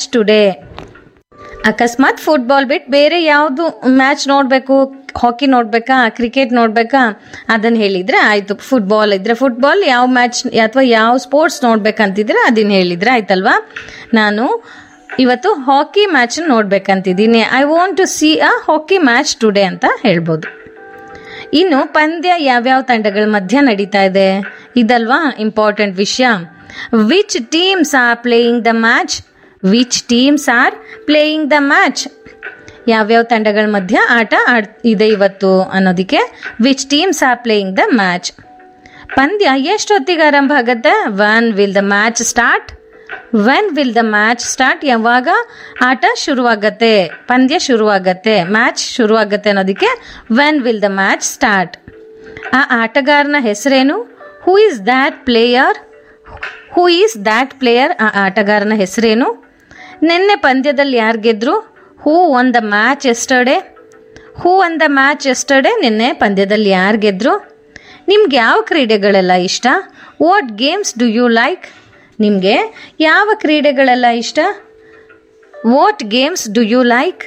today ಅಕಸ್ಮಾತ್ football ಬಿಟ್ಟು ಬೇರೆ ಯಾವುದು ಮ್ಯಾಚ್ ನೋಡಬೇಕು ಹಾಕಿ ನೋಡ್ಬೇಕಾ ಕ್ರಿಕೆಟ್ ನೋಡ್ಬೇಕಾ ಅದನ್ನ ಹೇಳಿದ್ರೆ ಆಯ್ತು ಫುಟ್ಬಾಲ್ ಇದ್ರೆ ಫುಟ್ಬಾಲ್ ಯಾವ ಮ್ಯಾಚ್ ಅಥವಾ ಯಾವ ಸ್ಪೋರ್ಟ್ಸ್ ನೋಡ್ಬೇಕಂತಿದ್ರೆ ಅದನ್ನ ಹೇಳಿದ್ರೆ ಆಯ್ತಲ್ವಾ ನಾನು ಇವತ್ತು ಹಾಕಿ ಮ್ಯಾಚ್ ನೋಡ್ಬೇಕಂತಿದ್ದೀನಿ I want to see a hockey match today ಅಂತ ಹೇಳ್ಬೋದು ಇನ್ನು ಪಂದ್ಯ ಯಾವ್ಯಾವ ತಂಡಗಳ ಮಧ್ಯ ನಡೀತಾ ಇದೆ ಇದಲ್ವಾ ಇಂಪಾರ್ಟೆಂಟ್ ವಿಷಯ which teams are playing the match which teams are playing the match ಯಾವ್ಯಾವ ತಂಡಗಳ ಮಧ್ಯ ಆಟ ಆಡ್ ಇದೆ ಇವತ್ತು ಅನ್ನೋದಕ್ಕೆ which teams are playing the match ಪಂದ್ಯ ಎಷ್ಟೊತ್ತಿಗೆ ಆರಂಭ ಆಗುತ್ತೆ when will the match start when will the match start ಯಾವಾಗ ಆಟ ಶುರುವಾಗತ್ತೆ ಪಂದ್ಯ ಶುರುವಾಗತ್ತೆ ಮ್ಯಾಚ್ ಶುರುವಾಗತ್ತೆ ಅನ್ನೋದಕ್ಕೆ when will the match start ಆ ಆಟಗಾರನ ಹೆಸರೇನು who is that player who is that player ಆ ಆಟಗಾರನ ಹೆಸರೇನು ನಿನ್ನೆ ಪಂದ್ಯದಲ್ಲಿ ಯಾರು ಗೆದ್ರು who won the match yesterday who won the match yesterday ನಿನ್ನೆ ಪಂದ್ಯದಲ್ಲಿ ಯಾರು ಗೆದ್ರು ನಿಮ್ಗೆ ಯಾವ ಕ್ರೀಡೆಗಳೆಲ್ಲ ಇಷ್ಟ what games do you like ನಿಮಗೆ ಯಾವ ಕ್ರೀಡೆಗಳೆಲ್ಲ ಇಷ್ಟ what games do you like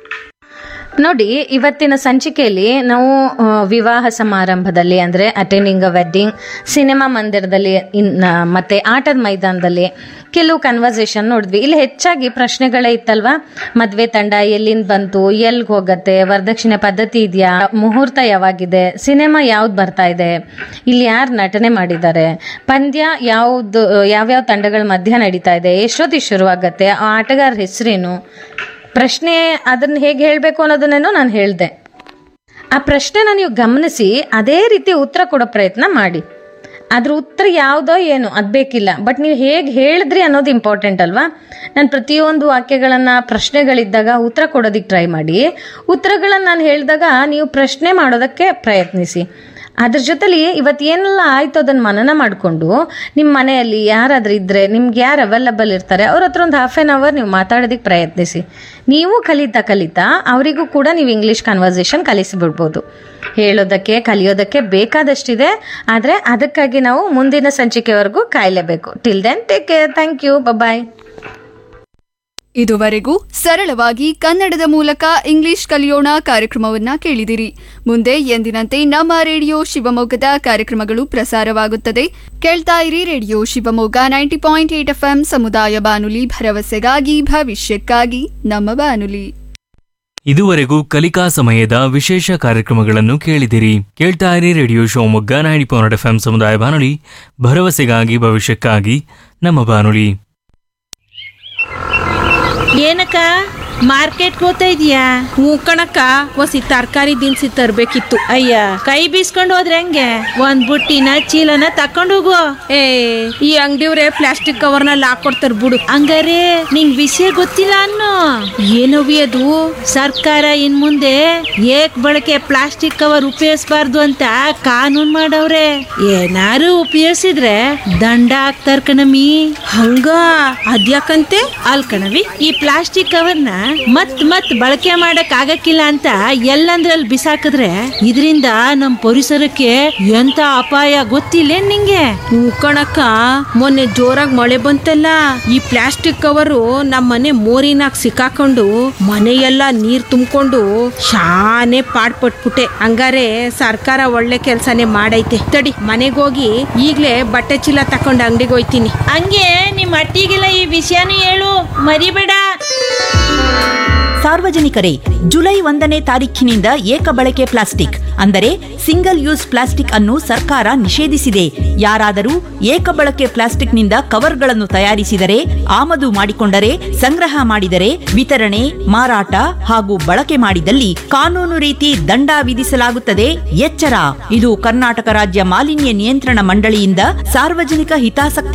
ನೋಡಿ ಇವತ್ತಿನ ಸಂಚಿಕೆಯಲ್ಲಿ ನಾವು ಆ, ವಿವಾಹ ಸಮಾರಂಭದಲ್ಲಿ ಅಂದರೆ ಅಟೆಂಡಿಂಗ್ ಅ ವೆಡ್ಡಿಂಗ್ ಸಿನಿಮಾ ಮಂದಿರದಲ್ಲಿ ಇನ್ ಮತ್ತೆ ಆಟದ ಮೈದಾನದಲ್ಲಿ ಕೆಲವು ಕನ್ವರ್ಸೇಷನ್ ನೋಡಿದ್ವಿ ಇಲ್ಲಿ ಹೆಚ್ಚಾಗಿ ಪ್ರಶ್ನೆಗಳೇ ಇತ್ತಲ್ವಾ ಮದ್ವೆ ತಂಡ ಎಲ್ಲಿಂದ ಬಂತು ಎಲ್ಗೆ ಹೋಗತ್ತೆ ವರದಕ್ಷಿಣೆ ಪದ್ಧತಿ ಇದೆಯಾ ಮುಹೂರ್ತ ಯಾವಾಗಿದೆ ಸಿನಿಮಾ ಯಾವ್ದು ಬರ್ತಾ ಇದೆ ಇಲ್ಲಿ ಯಾರು ನಟನೆ ಮಾಡಿದ್ದಾರೆ ಪಂದ್ಯ ಯಾವ್ದು ಯಾವ್ಯಾವ ತಂಡಗಳ ಮಧ್ಯ ನಡೀತಾ ಇದೆ ಎಷ್ಟೊತ್ತಿಗೆ ಶುರುವಾಗತ್ತೆ ಆ ಆಟಗಾರ ಹೆಸರೇನು ಪ್ರಶ್ನೆ ಅದನ್ನ ಹೇಗೆ ಹೇಳಬೇಕು ಅನ್ನೋದನ್ನೇನೋ ನಾನು ಹೇಳಿದೆ ಆ ಪ್ರಶ್ನೆನ ನೀವು ಗಮನಿಸಿ ಅದೇ ರೀತಿ ಉತ್ತರ ಕೊಡೋ ಪ್ರಯತ್ನ ಮಾಡಿ ಅದ್ರ ಉತ್ತರ ಯಾವುದೋ ಏನು ಅದು ಬೇಕಿಲ್ಲ ಬಟ್ ನೀವು ಹೇಗೆ ಹೇಳಿದ್ರಿ ಅನ್ನೋದು ಇಂಪಾರ್ಟೆಂಟ್ ಅಲ್ವಾ ನಾನು ಪ್ರತಿಯೊಂದು ವಾಕ್ಯಗಳನ್ನು ಪ್ರಶ್ನೆಗಳಿದ್ದಾಗ ಉತ್ತರ ಕೊಡೋದಕ್ಕೆ ಟ್ರೈ ಮಾಡಿ ಉತ್ತರಗಳನ್ನು ನಾನು ಹೇಳಿದಾಗ ನೀವು ಪ್ರಶ್ನೆ ಮಾಡೋದಕ್ಕೆ ಪ್ರಯತ್ನಿಸಿ ಅದ್ರ ಜೊತೆಲಿ ಇವತ್ತು ಏನೆಲ್ಲ ಆಯ್ತು ಅದನ್ನ ಮನನ ಮಾಡಿಕೊಂಡು ನಿಮ್ಮ ಮನೆಯಲ್ಲಿ ಯಾರಾದ್ರೂ ಇದ್ರೆ ನಿಮ್ಗೆ ಯಾರು ಅವೈಲಬಲ್ ಇರ್ತಾರೆ ಅವ್ರ ಹತ್ರ ಒಂದು ಹಾಫ್ ಆನ್ ಅವರ್ ನೀವು ಮಾತಾಡೋದಕ್ಕೆ ಪ್ರಯತ್ನಿಸಿ ನೀವು ಕಲಿತಾ ಕಲಿತಾ ಅವರಿಗೂ ಕೂಡ ನೀವು ಇಂಗ್ಲೀಷ್ ಕನ್ವರ್ಸೇಷನ್ ಕಲಿಸಿಬಿಡ್ಬೋದು ಹೇಳೋದಕ್ಕೆ ಕಲಿಯೋದಕ್ಕೆ ಬೇಕಾದಷ್ಟಿದೆ ಆದರೆ ಅದಕ್ಕಾಗಿ ನಾವು ಮುಂದಿನ ಸಂಚಿಕೆವರೆಗೂ ಕಾಯಲೇಬೇಕು till then take care thank you bye ಇದುವರೆಗೂ ಸರಳವಾಗಿ ಕನ್ನಡದ ಮೂಲಕ ಇಂಗ್ಲಿಷ್ ಕಲಿಯೋಣ ಕಾರ್ಯಕ್ರಮವನ್ನ ಕೇಳಿದಿರಿ ಮುಂದೆ ಎಂದಿನಂತೆ ನಮ್ಮ ರೇಡಿಯೋ ಶಿವಮೊಗ್ಗದ ಕಾರ್ಯಕ್ರಮಗಳು ಪ್ರಸಾರವಾಗುತ್ತದೆ ಕೇಳ್ತಾ ಇರಿ radio Shivamogga ninety point eight F ಸಮುದಾಯ ಬಾನುಲಿ ಭರವಸೆಗಾಗಿ ಭವಿಷ್ಯಕ್ಕಾಗಿ ನಮ್ಮ ಬಾನುಲಿ ಇದುವರೆಗೂ ಕಲಿಕಾ ಸಮಯದ ವಿಶೇಷ ಕಾರ್ಯಕ್ರಮಗಳನ್ನು ಕೇಳಿದಿರಿ ಕೇಳ್ತಾ ಇರಿ radio Shivamogga ninety point F ಸಮುದಾಯ ಬಾನುಲಿ ಭರವಸೆಗಾಗಿ ಭವಿಷ್ಯಕ್ಕಾಗಿ ನಮ್ಮ ಬಾನುಲಿ ಏನಕ್ಕ ಮಾರ್ಕೆಟ್ಗೆ ಹೋಗ್ತಾ ಇದೀಯಾ ಹ್ಞೂ ಕಣಕ್ಕ ಒಸಿ ತರಕಾರಿ ದಿನಸಿ ತರ್ಬೇಕಿತ್ತು ಅಯ್ಯ ಕೈ ಬೀಸ್ಕೊಂಡು ಹೋದ್ರೆ ಹೆಂಗೆ ಒಂದ್ ಬುಟ್ಟಿನ ಚೀಲನ ತಕೊಂಡು ಹೋಗು ಏ ಈ ಅಂಗಡಿಯವ್ರೆ ಪ್ಲಾಸ್ಟಿಕ್ ಕವರ್ನಲ್ಲಿ ಹಾಕೊಡ್ತಾರ ಬಿಡು ಹಂಗಾರೆ ನಿಂಗ್ ವಿಷಯ ಗೊತ್ತಿಲ್ಲ ಅನ್ನೋ ಏನವಿ ಅದು ಸರ್ಕಾರ ಇನ್ ಮುಂದೆ ಏಕ್ ಬಳಕೆ ಪ್ಲಾಸ್ಟಿಕ್ ಕವರ್ ಉಪಯೋಗಿಸಬಾರ್ದು ಅಂತ ಕಾನೂನ್ ಮಾಡವ್ರೆ ಏನಾರು ಉಪಯೋಗಿಸಿದ್ರೆ ದಂಡ ಹಾಕ್ತಾರ ಕಣಮಿ ಹಂಗ ಅದ್ಯಾಕಂತೆ ಅಲ್ ಕಣವಿ ಈ ಪ್ಲಾಸ್ಟಿಕ್ ಕವರ್ನ ಮತ್ ಮತ್ ಬಳಕೆ ಮಾಡಕ್ ಆಗಕ್ಕಿಲ್ಲ ಅಂತ ಎಲ್ಲಂದ್ರಲ್ಲಿ ಬಿಸಾಕಿದ್ರೆ ಇದರಿಂದ ನಮ್ ಪರಿಸರಕ್ಕೆ ಎಂತ ಅಪಾಯ ಗೊತ್ತಿಲ್ಲ ನಿಂಗೆ ಹ್ಞೂ ಕಣಕ್ಕ ಮೊನ್ನೆ ಜೋರಾಗಿ ಮಳೆ ಬಂತಲ್ಲ ಈ ಪ್ಲಾಸ್ಟಿಕ್ ಕವರು ನಮ್ಮ ಮನೆ ಮೋರಿನಾಗ ಸಿಕ್ಕಾಕೊಂಡು ಮನೆಯೆಲ್ಲ ನೀರ್ ತುಂಬಿಕೊಂಡು ಶಾನೆ ಪಾಡ್ಪಟ್ಬಿಟ್ಟೆ ಹಂಗಾರೆ ಸರ್ಕಾರ ಒಳ್ಳೆ ಕೆಲ್ಸನೇ ಮಾಡೈತೆ ತಡಿ ಮನೆಗೋಗಿ ಈಗ್ಲೇ ಬಟ್ಟೆ ಚೀಲ ತಕೊಂಡು ಅಂಗಡಿಗೆ ಹೋಯ್ತೀನಿ ಹಂಗೆ ನಿಮ್ ಅಟ್ಟಿಗೆಲ್ಲ ಈ ವಿಷಯನೂ ಹೇಳು ಮರಿಬೇಡ ಸಾರ್ವಜನಿಕರೇ ಜುಲೈ ಒಂದನೇ ತಾರೀಖಿನಿಂದ ಏಕ ಬಳಕೆ ಪ್ಲಾಸ್ಟಿಕ್ ಅಂದರೆ ಸಿಂಗಲ್ ಯೂಸ್ ಪ್ಲಾಸ್ಟಿಕ್ ಅನ್ನು ಸರ್ಕಾರ ನಿಷೇಧಿಸಿದೆ ಯಾರಾದರೂ ಏಕ ಬಳಕೆ ಪ್ಲಾಸ್ಟಿಕ್ನಿಂದ ಕವರ್ಗಳನ್ನು ತಯಾರಿಸಿದರೆ ಆಮದು ಮಾಡಿಕೊಂಡರೆ ಸಂಗ್ರಹ ಮಾಡಿದರೆ ವಿತರಣೆ ಮಾರಾಟ ಹಾಗೂ ಬಳಕೆ ಮಾಡಿದಲ್ಲಿ ಕಾನೂನು ರೀತಿ ದಂಡ ವಿಧಿಸಲಾಗುತ್ತದೆ ಎಚ್ಚರ ಇದು ಕರ್ನಾಟಕ ರಾಜ್ಯ ಮಾಲಿನ್ಯ ನಿಯಂತ್ರಣ ಮಂಡಳಿಯಿಂದ ಸಾರ್ವಜನಿಕ ಹಿತಾಸಕ್ತಿ